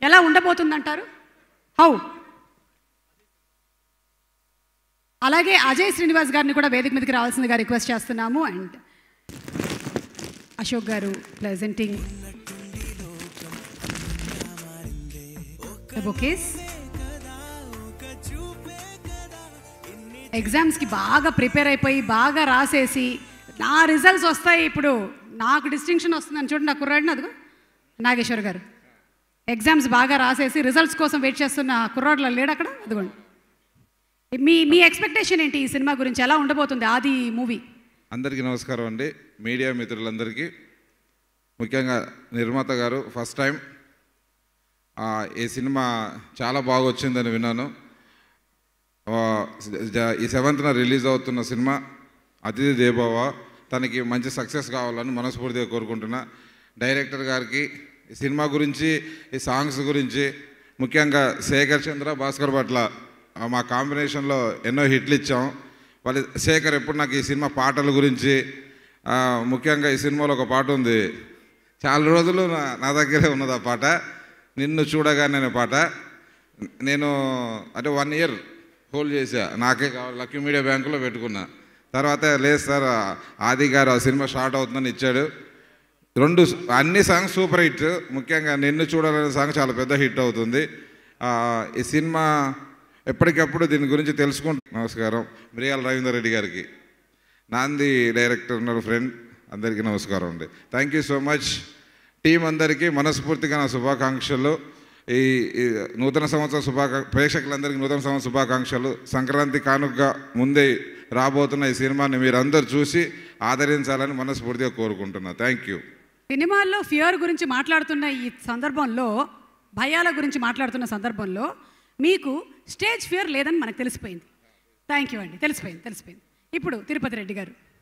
ఎలా ఉండబోతుందంటారు హౌ అలాగే అజయ్ శ్రీనివాస్ గారిని కూడా వేదిక మీదకి రావాల్సిందిగా రిక్వెస్ట్ చేస్తున్నాము అండ్ అశోక్ గారు ప్రెజెంటింగ్ బొకేస్ ఎగ్జామ్స్కి బాగా ప్రిపేర్ అయిపోయి బాగా రాసేసి నా రిజల్ట్స్ వస్తాయి ఇప్పుడు నాకు డిస్టింక్షన్ వస్తుందని చూడండి నా కుర్రాడిని అదిగో నాగేశ్వర్ గారు ఎగ్జామ్స్ బాగా రాసేసి రిజల్ట్స్ కోసం వెయిట్ చేస్తున్న కుర్రాడులో లేడు అక్కడ అదిగోండి మీ మీ ఎక్స్పెక్టేషన్ ఏంటి ఈ సినిమా గురించి ఎలా ఉండబోతుంది ఆది మూవీ అందరికీ నమస్కారం అండి మీడియా మిత్రులందరికీ ముఖ్యంగా నిర్మాత గారు ఫస్ట్ టైం ఆ, ఈ సినిమా చాలా బాగా వచ్చిందని విన్నాను ఆ, జ- ఈ సెవెంత్న రిలీజ్ అవుతున్న సినిమా అతిథి దేవోవ తనకి మంచి సక్సెస్ కావాలని మనస్ఫూర్తిగా కోరుకుంటున్నా డైరెక్టర్ గారికి ఈ సినిమా గురించి ఈ సాంగ్స్ గురించి ముఖ్యంగా శేఖర్ చంద్ర భాస్కర్ పట్ల ఆ, మా కాంబినేషన్లో ఎన్నో హిట్లు ఇచ్చాం వాళ్ళు శేఖర్ ఎప్పుడు నాకు ఈ సినిమా పాటల గురించి ఆ, ముఖ్యంగా ఈ సినిమాలో ఒక పాట ఉంది చాలా రోజులు నా నా దగ్గరే ఉన్నది ఆ పాట నిన్ను చూడగానే అనే పాట నేను అంటే వన్ ఇయర్ హోల్డ్ చేసా నాకే కావాలి లక్కీ మీడియా బ్యాంకులో పెట్టుకున్నా తర్వాత లేదు సార్ ఆది గారు ఆ సినిమా స్టార్ట్ అవుతుందని ఇచ్చాడు రెండు అన్ని సాంగ్స్ సూపర్ హిట్ ముఖ్యంగా నిన్ను చూడాలనే సాంగ్ చాలా పెద్ద హిట్ అవుతుంది ఆ, ఈ సినిమా ఎప్పటికప్పుడు దీని గురించి తెలుసుకుంటూ నమస్కారం మిరియాల రవీందర్ రెడ్డి గారికి నాంది డైరెక్టర్ ఉన్నారు ఫ్రెండ్ అందరికీ నమస్కారం అండి thank you so much team అందరికీ మనస్ఫూర్తిగా నా శుభాకాంక్షలు ఈ ఈ నూతన సంవత్సరం శుభాకా ప్రేక్షకులందరికీ నూతన సంవత్సరం శుభాకాంక్షలు సంక్రాంతి కానుకగా ముందే రాబోతున్న ఈ సినిమాని మీరందరూ చూసి ఆదరించాలని మనస్ఫూర్తిగా కోరుకుంటున్నా థ్యాంక్ యూ సినిమాల్లో ఫియర్ గురించి మాట్లాడుతున్న ఈ సందర్భంలో భయాల గురించి మాట్లాడుతున్న సందర్భంలో మీకు స్టేజ్ ఫియర్ లేదని మనకు తెలిసిపోయింది థ్యాంక్ యూ అండి తెలిసిపోయింది తెలిసిపోయింది ఇప్పుడు తిరుపతి రెడ్డి గారు